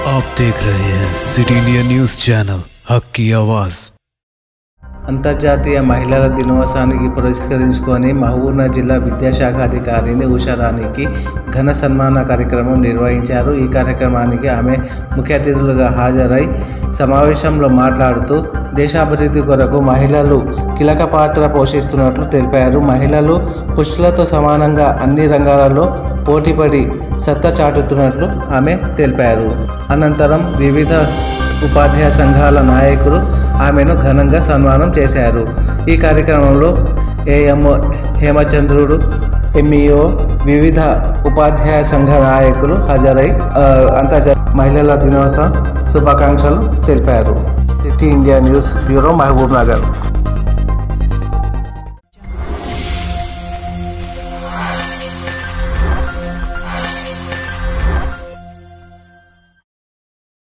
आप देख रहे हैं सिटी इंडिया न्यूज चैनल हक की आवाज़ అంతర్జాతీయ మహిళల దినోత్సవానికి పురస్కరించుకొని మహబూబ్నగర్ జిల్లా విద్యాశాఖ అధికారిని ఉషారాణికి ఘన సన్మాన కార్యక్రమం నిర్వహించారు ఈ కార్యక్రమానికి ఆమె ముఖ్య అతిథులుగా హాజరై సమావేశంలో మాట్లాడుతూ దేశాభివృద్ధి కొరకు మహిళలు కీలక పాత్ర పోషిస్తున్నట్లు తెలిపారు మహిళలు పురుషులతో సమానంగా అన్ని రంగాలలో పోటీపడి సత్తా చాటుతున్నట్లు ఆమె తెలిపారు అనంతరం వివిధ ఉపాధ్యాయ సంఘాల నాయకులు ఆమెను ఘనంగా సన్మానం చేశారు ఈ కార్యక్రమంలో ఏఎంఓ హేమచంద్రుడు ఎంఈఓ వివిధ ఉపాధ్యాయ సంఘ నాయకులు హాజరై ఆ, అంతర్జాతీయ మహిళల దినోత్సవ శుభాకాంక్షలు తెలిపారు city India news bureau Mahabub Nagar